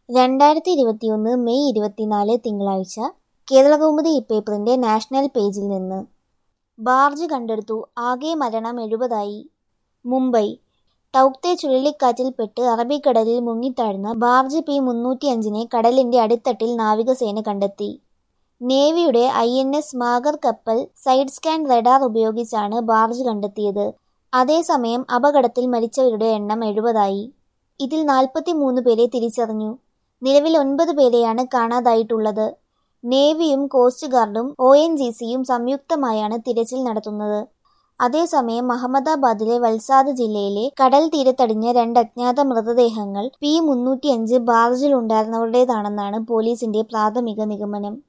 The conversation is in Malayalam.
രണ്ടായിരത്തി ഇരുപത്തിയൊന്ന് മെയ് ഇരുപത്തിനാല് തിങ്കളാഴ്ച കേരളകൗമുദി ഇപ്പേപ്പറിന്റെ നാഷണൽ പേജിൽ നിന്ന് ബാർജ് കണ്ടെടുത്തു ആകെ മരണം എഴുപതായി മുംബൈ ടൗക്തെ ചുഴലിക്കാറ്റിൽപ്പെട്ട് അറബിക്കടലിൽ മുങ്ങിത്താഴ്ന്ന ബാർജ് പി മുന്നൂറ്റിയഞ്ചിനെ കടലിന്റെ അടിത്തട്ടിൽ നാവികസേന കണ്ടെത്തി നേവിയുടെ ഐ എൻ എസ് മാഗർ കപ്പൽ സൈഡ് സ്കാൻ റഡാർ ഉപയോഗിച്ചാണ് ബാർജ് കണ്ടെത്തിയത് അതേസമയം അപകടത്തിൽ മരിച്ചവരുടെ എണ്ണം എഴുപതായി ഇതിൽ നാൽപ്പത്തിമൂന്ന് പേരെ തിരിച്ചറിഞ്ഞു നിലവിൽ ഒൻപത് പേരെയാണ് കാണാതായിട്ടുള്ളത് നേവിയും കോസ്റ്റ് ഗാർഡും ഒ എൻ ജി സിയും സംയുക്തമായാണ് തിരച്ചിൽ നടത്തുന്നത് അതേസമയം അഹമ്മദാബാദിലെ വൽസാദ് ജില്ലയിലെ കടൽ തീരത്തടിഞ്ഞ രണ്ട് അജ്ഞാത മൃതദേഹങ്ങൾ പി മുന്നൂറ്റിയഞ്ച് ബാർജിലുണ്ടായിരുന്നവരുടേതാണെന്നാണ് പോലീസിന്റെ പ്രാഥമിക നിഗമനം